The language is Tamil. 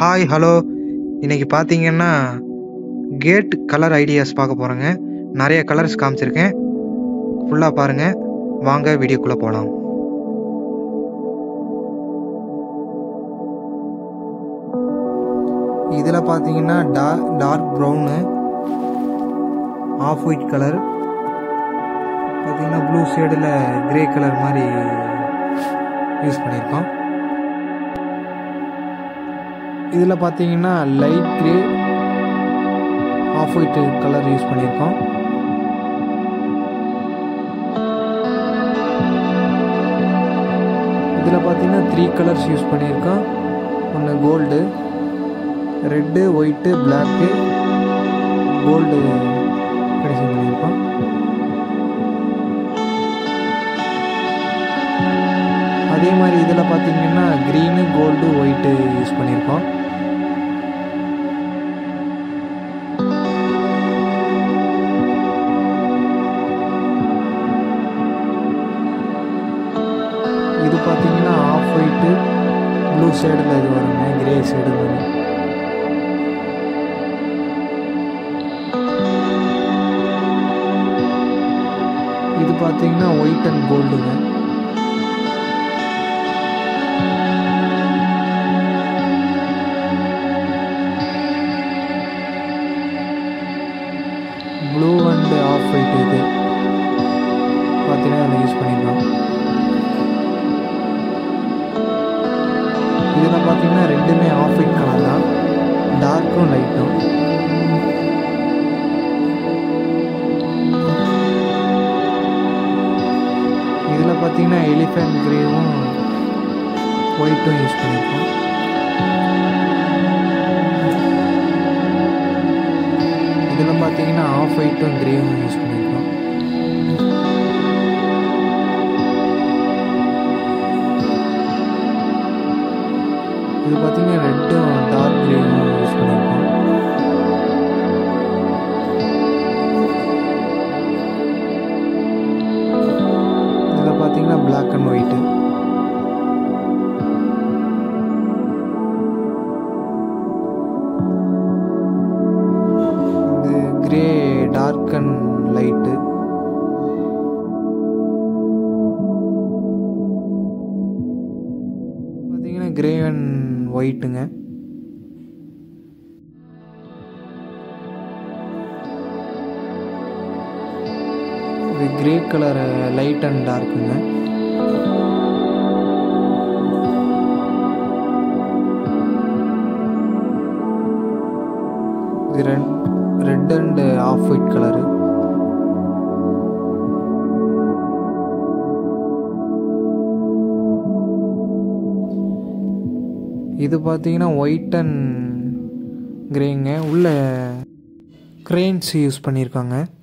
ஹாய் ஹலோ இன்னைக்கு பார்த்தீங்கன்னா கேட் கலர் ஐடியாஸ் பார்க்க போகிறோங்க நிறைய கலர்ஸ் காமிச்சிருக்கேன் ஃபுல்லாக பாருங்கள் வாங்க வீடியோக்குள்ளே போகலாம் இதில் பார்த்தீங்கன்னா டா dark brown off white colour பார்த்தீங்கன்னா ப்ளூ ஷேடில் கிரே கலர் மாதிரி யூஸ் பண்ணியிருக்கோம் இதில் பார்த்தீங்கன்னா light grey off white colour use பண்ணியிருக்கோம் இதில் பார்த்தீங்கன்னா த்ரீ கலர்ஸ் யூஸ் பண்ணியிருக்கோம் ஒன்று gold red white black gold finishing பண்ணியிருக்கோம் அதே மாதிரி இதில் பார்த்தீங்கன்னா க்ரீனு கோல்டு ஒயிட்டு யூஸ் பண்ணியிருக்கோம் இது பார்த்தீங்கன்னா ஆஃப் ஒயிட்டு ப்ளூ ஷேடில் இது வருங்க கிரே ஷேடு வரும் இது பார்த்தீங்கன்னா ஒயிட் அண்ட் கோல்டுங்க ப்ளூ அண்ட் ஆஃப் ஒயிட் இது பார்த்தீங்கன்னா அதில் யூஸ் பண்ணிக்கலாம் இதில் பார்த்தீங்கன்னா ரெண்டுமே ஆஃப் ஒயிட் கலர் தான் டார்க்கும் லைட்டும் இதில் பார்த்தீங்கன்னா எலிஃபென்ட் கிரேவும் ஒயிட்டும் யூஸ் பண்ணியிருக்கோம் இதில் பார்த்தீங்கன்னா ஆஃப் ஒயிட்டும் கிரேவும் யூஸ் பண்ணியிருக்கோம் இது பார்த்தீங்கன்னா ரெட்டும் டார்க் கிரேவும் யூஸ் பண்ணியிருக்கோம் இதில் பார்த்தீங்கன்னா பிளாக் அண்ட் ஒயிட்டு இது கிரே டார்க் அண்ட் லைட்டு பார்த்தீங்கன்னா கிரே அண்ட் ஒயிட்டுங்க இது கிரே கலர் லைட் அண்ட் டார்க்குங்க இது red red and off white colour இது பார்த்தீங்கன்னா ஒயிட் அண்ட் கிரேங்க உள்ள கிரெயின்ஸ் யூஸ் பண்ணியிருக்காங்க